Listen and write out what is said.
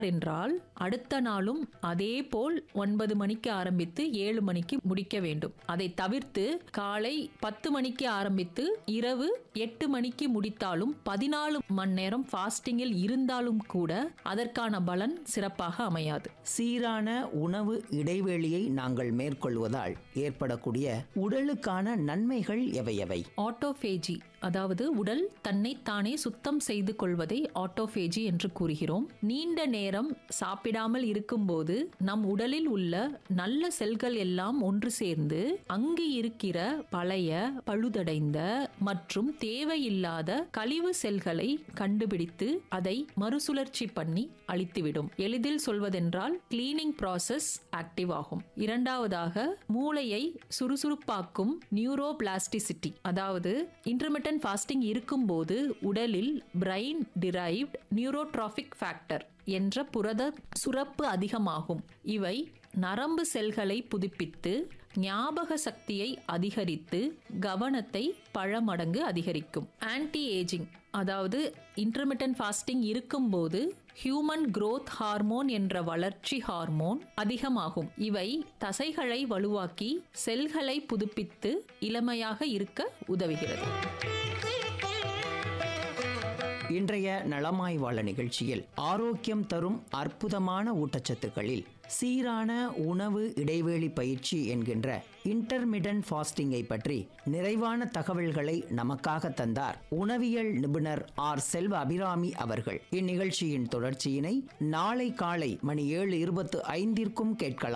என்றால் அடுத்த நாளும் அதே போல் ஒன்பது மணிக்கு ஆரம்பித்து ஏழு மணிக்கு முடிக்க வேண்டும் அதை தவிர்த்து காலை பத்து மணிக்கு ஆரம்பித்து இரவு எட்டு மணிக்கு முடித்தாலும் பதினாலு மணி நேரம் ஃபாஸ்டிங்கில் இருந்தாலும் கூட அதற்கான பலன் சிறப்பாக அமையாது சீரான உணவு இடைவெளியை நாங்கள் மேற்கொள்வதால் ஏற்படக்கூடிய உடலுக்கான நன்மைகள் எவையவை ஆட்டோஃபேஜி அதாவது உடல் தன்னை தானே சுத்தம் செய்து கொள்வதை ஆட்டோஃபேஜி என்று கூறுகிறோம் நீண்ட நேரம் சாப்பிடாமல் இருக்கும்போது நம் உடலில் உள்ள நல்ல செல்கள் எல்லாம் ஒன்று சேர்ந்து அங்கு இருக்கிற பழைய பழுதடைந்த மற்றும் தேவையில்லாத கழிவு செல்களை கண்டுபிடித்து அதை மறுசுழற்சி பண்ணி அழித்துவிடும் எளிதில் சொல்வதென்றால் கிளீனிங் ப்ராசஸ் ஆக்டிவ் ஆகும் இரண்டாவதாக மூளையை சுறுசுறுப்பாக்கும் நியூரோபிளாஸ்டிசிட்டி அதாவது இன்டர்மிட்டன்ட் ஃபாஸ்டிங் இருக்கும்போது உடலில் பிரைன் டிரைவ்ட் நியூரோட்ராபிக் ஃபேக்டர் என்ற புரத சுரப்பு அதிகமாகும் இவை நரம்பு செல்களை புதுப்பித்து ஞாபக சக்தியை அதிகரித்து கவனத்தை பல மடங்கு அதிகரிக்கும் ஆன்டி ஏஜிங் அதாவது இன்டர்மிட்டன்ட் ஃபாஸ்டிங் இருக்கும்போது ஹியூமன் growth ஹார்மோன் என்ற வளர்ச்சி ஹார்மோன் அதிகமாகும் இவை தசைகளை வலுவாக்கி செல்களை புதுப்பித்து இளமையாக இருக்க உதவுகிறது இன்றைய நலமாய் வாழ நிகழ்ச்சியில் ஆரோக்கியம் தரும் அற்புதமான ஊட்டச்சத்துக்களில் சீரான உணவு இடைவேளை பயிற்சி என்கின்ற இன்டர்மிடன்ட் ஃபாஸ்டிங்கை பற்றி நிறைவான தகவல்களை நமக்காக தந்தார் உணவியல் நிபுணர் ஆர் செல்வ அபிராமி அவர்கள் இந்நிகழ்ச்சியின் தொடர்ச்சியினை நாளை காலை மணி ஏழு இருபத்து ஐந்திற்கும் கேட்கலாம்